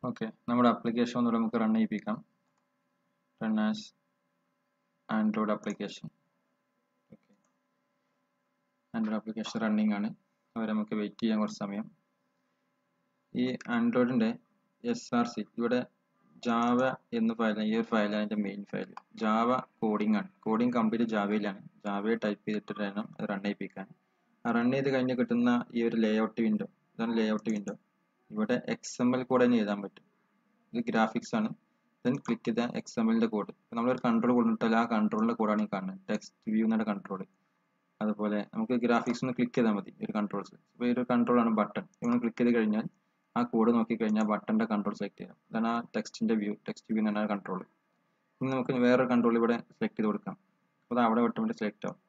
okay നമ്മുടെ application ഒന്നുകൂടെ നമുക്ക് റൺ ചെയ്യിപ്പിക്കാം run as Android application okay Android application running ആണ് അവർ നമുക്ക് വെയിറ്റ് ചെയ്യാൻ കുറച്ച് സമയം ഈ ആൻഡ്രോയിഡിൻ്റെ എസ് ആർ സി ഇവിടെ ജാവ എന്ന ഫയലാണ് ഈ ഒരു ഫയലാണ് അതിൻ്റെ മെയിൻ ഫയൽ ജാവ കോഡിംഗ് ആണ് കോഡിംഗ് കംപ്ലീറ്റ് ജാവയിലാണ് ജാവയെ ടൈപ്പ് ചെയ്തിട്ട് വേണം അത് റൺ ചെയ്യിപ്പിക്കാൻ ആ റൺ ചെയ്ത് കഴിഞ്ഞ് കിട്ടുന്ന ഈ ഒരു ലേഔട്ട് വിൻഡോ ഇതാണ് ലേഔട്ട് വിൻഡോ ഇവിടെ എക്സ് എം എൽ കോഡ് തന്നെ എഴുതാൻ പറ്റും ഇത് ഗ്രാഫിക്സ് ആണ് ദെൻ ക്ലിക്ക് ചെയ്ത എക്സ് എം എല്ലിൻ്റെ കോഡ് നമ്മളൊരു കൺട്രോൾ കൊടുത്തിട്ടാൽ ആ കൺട്രോളിൻ്റെ കോഡാണ് ഈ കാണുന്നത് ടെക്സ്റ്റ് വ്യൂ എന്നുള്ള കൺട്രോൾ അതുപോലെ നമുക്ക് ഗ്രാഫിക്സ് ഒന്ന് ക്ലിക്ക് ചെയ്താൽ മതി ഒരു കൺട്രോൾസ് ഇപ്പോൾ ഈ ഒരു കൺട്രോളാണ് ബട്ടൺ ഇങ്ങനെ ക്ലിക്ക് ചെയ്ത് കഴിഞ്ഞാൽ ആ കോഡ് നോക്കി കഴിഞ്ഞാൽ ബട്ടൻ്റെ കൺട്രോൾ സെലക്ട് ചെയ്യാം ഇതാണ് ആ ടെക്സ്റ്റിൻ്റെ വ്യൂ ടെക്സ്റ്റ് വ്യൂ എന്നാണ് കൺട്രോൾ ഇനി നമുക്ക് വേറൊരു കൺട്രോൾ ഇവിടെ സെലക്ട് ചെയ്ത് കൊടുക്കാം അപ്പോൾ അത് അവിടെ ഓട്ടോമാറ്റിക് സെലക്ട് ആവും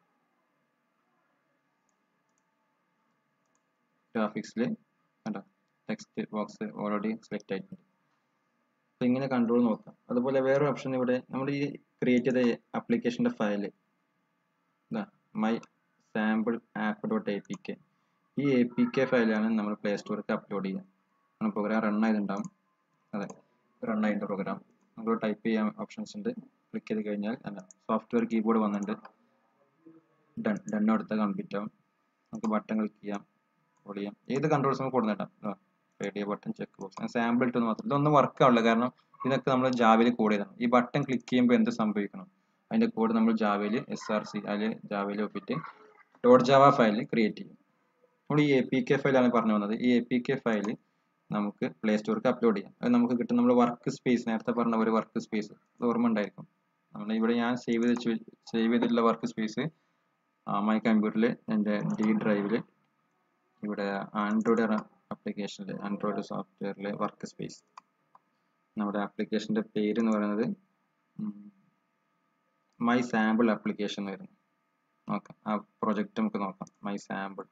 ഗ്രാഫിക്സിൽ കണ്ടോ ടെക്സ്റ്റ് ബോക്സ് ഓൾറെഡി സെലക്ട് ആയിട്ടുണ്ട് അപ്പോൾ ഇങ്ങനെ കൺട്രോൾ നോക്കാം അതുപോലെ വേറൊരു ഓപ്ഷൻ ഇവിടെ നമ്മൾ ഈ ക്രിയേറ്റ് ചെയ്ത ആപ്ലിക്കേഷൻ്റെ file my sample app dot A P K ഈ എ പി കെ ഫയലാണ് നമ്മൾ പ്ലേ സ്റ്റോർക്ക് അപ്ലോഡ് ചെയ്യുക നമ്മൾ പ്രോഗ്രാം റൺ ആയിട്ടുണ്ടാവും അതെ റൺ ആയിട്ട് പ്രോഗ്രാം നമുക്ക് ടൈപ്പ് ചെയ്യാൻ ഓപ്ഷൻസ് ഉണ്ട് ക്ലിക്ക് ചെയ്ത് കഴിഞ്ഞാൽ അല്ല സോഫ്റ്റ്വെയർ കീബോർഡ് വന്നിട്ടുണ്ട് ഡൺ ഡൺ കൊടുത്താൽ കംപ്ലീറ്റ് ആവും നമുക്ക് ബട്ടൺ ക്ലിക്ക് ചെയ്യാം ഹോൾഡ് ചെയ്യാം ഏത് കൺട്രോൾസ് നമുക്ക് കൊടുത്തിട്ടാം radio button check box sample ഇട്ടെന്ന് മാത്രം ഇതൊന്നും വർക്ക് ആവില്ല കാരണം ഇതൊക്കെ നമ്മൾ ജാവയിൽ കോഡ് ചെയ്താണ് ഈ ബട്ടൺ ക്ലിക്ക് ചെയ്യുമ്പോൾ എന്ത് സംഭവിക്കണം അതിൻ്റെ കോഡ് നമ്മൾ ജാവയിൽ എസ് ആർ സി അതിൽ ജാവയിൽ ഒപ്പിട്ട് ഡോട്ട് ജാവ ഫയൽ ക്രിയേറ്റ് ചെയ്യും നമ്മൾ ഈ എ പി കെ ഫയലാണ് പറഞ്ഞു വന്നത് ഈ എ പി കെ ഫയൽ നമുക്ക് പ്ലേ സ്റ്റോർക്ക് അപ്ലോഡ് ചെയ്യാം അത് നമുക്ക് കിട്ടും നമ്മൾ വർക്ക് സ്പേസ് നേരത്തെ പറഞ്ഞ ഒരു വർക്ക് സ്പേസ് അത് ഓർമ്മ ഉണ്ടായിരിക്കും നമ്മൾ ഇവിടെ ഞാൻ സേവ് ചെയ്ത് സേവ് ചെയ്തിട്ടുള്ള വർക്ക് സ്പേസ് മൈ കമ്പ്യൂട്ടറിൽ എൻ്റെ ഡി ഡ്രൈവിൽ ഇവിടെ ആൻഡ്രോയിഡ് ആപ്ലിക്കേഷനിൽ ആൻഡ്രോയിഡ് സോഫ്റ്റ്വെയറിലെ വർക്ക് സ്പേസ് നമ്മുടെ ആപ്ലിക്കേഷൻ്റെ പേര് എന്ന് പറയുന്നത് മൈ സാമ്പിൾ ആപ്ലിക്കേഷൻ എന്ന് വരുന്നത് നോക്കാം ആ പ്രൊജക്റ്റ് നമുക്ക് നോക്കാം my sample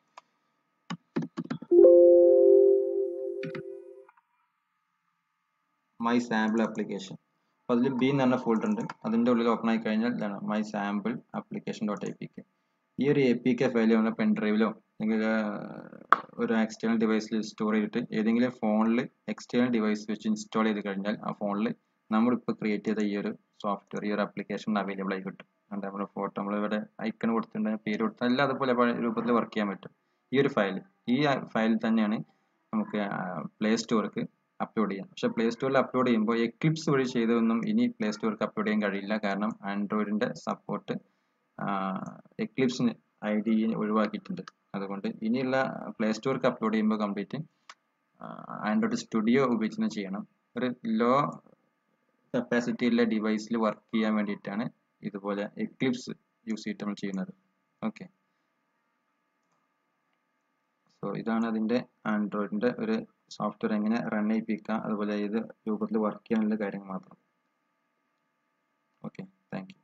my sample application അപ്പോൾ അതിൽ ബി എന്ന് പറഞ്ഞ ഫോൾഡർ ഉണ്ട് അതിൻ്റെ ഉള്ളിൽ ഓപ്പൺ ആയി കഴിഞ്ഞാൽ ഇതാണ് my sample application dot A P K ഈ ഒരു എ പി കെ ഫയൽ നമ്മുടെ പെൻ ഡ്രൈവിലോ അല്ലെങ്കിൽ ഒരു എക്സ്റ്റേണൽ ഡിവൈസിൽ സ്റ്റോർ ചെയ്തിട്ട് ഏതെങ്കിലും ഫോണിൽ എക്സ്റ്റേണൽ ഡിവൈസ് വെച്ച് ഇൻസ്റ്റാൾ ചെയ്ത് കഴിഞ്ഞാൽ ആ ഫോണിൽ നമ്മളിപ്പോൾ ക്രിയേറ്റ് ചെയ്ത ഈ ഒരു സോഫ്റ്റ്വെയർ ഈ ഒരു ആപ്ലിക്കേഷൻ അവൈലബിൾ ആയി കിട്ടും അതുകൊണ്ട് നമ്മുടെ ഫോട്ടോ നമ്മൾ ഇവിടെ ഐക്കൺ കൊടുത്തിട്ടുണ്ട് പേര് കൊടുത്താൽ എല്ലാം അതുപോലെ രൂപത്തിൽ വർക്ക് ചെയ്യാൻ പറ്റും ഈ ഒരു ഫയൽ ഈ ഫയൽ തന്നെയാണ് നമുക്ക് പ്ലേ സ്റ്റോർക്ക് അപ്ലോഡ് ചെയ്യാം പക്ഷേ പ്ലേ സ്റ്റോറിൽ അപ്ലോഡ് ചെയ്യുമ്പോൾ എക്ലിപ്സ് വഴി ചെയ്തതൊന്നും ഇനി പ്ലേ സ്റ്റോർക്ക് അപ്ലോഡ് ചെയ്യാൻ കഴിയില്ല കാരണം ആൻഡ്രോയിഡിൻ്റെ സപ്പോർട്ട് എക്ലിപ്സിന് ഐ ഡി ഒഴിവാക്കിയിട്ടുണ്ട് അതുകൊണ്ട് ഇനിയുള്ള പ്ലേ സ്റ്റോർക്ക് അപ്ലോഡ് ചെയ്യുമ്പോൾ കംപ്ലീറ്റ് ആൻഡ്രോയിഡ് സ്റ്റുഡിയോ ഉപയോഗിച്ച് ചെയ്യണം ഒരു ലോ കപ്പാസിറ്റിയുള്ള ഡിവൈസിൽ വർക്ക് ചെയ്യാൻ വേണ്ടിയിട്ടാണ് ഇതുപോലെ എക്ലിപ്സ് യൂസ് ചെയ്തിട്ട് നമ്മൾ ചെയ്യുന്നത് ഓക്കെ സോ ഇതാണ് അതിൻ്റെ ആൻഡ്രോയിഡിൻ്റെ ഒരു സോഫ്റ്റ്വെയർ എങ്ങനെ റൺ ചെയ്യിപ്പിക്കുക അതുപോലെ ഏത് രൂപത്തിൽ വർക്ക് ചെയ്യാനുള്ള കാര്യങ്ങൾ മാത്രം ഓക്കെ താങ്ക് യു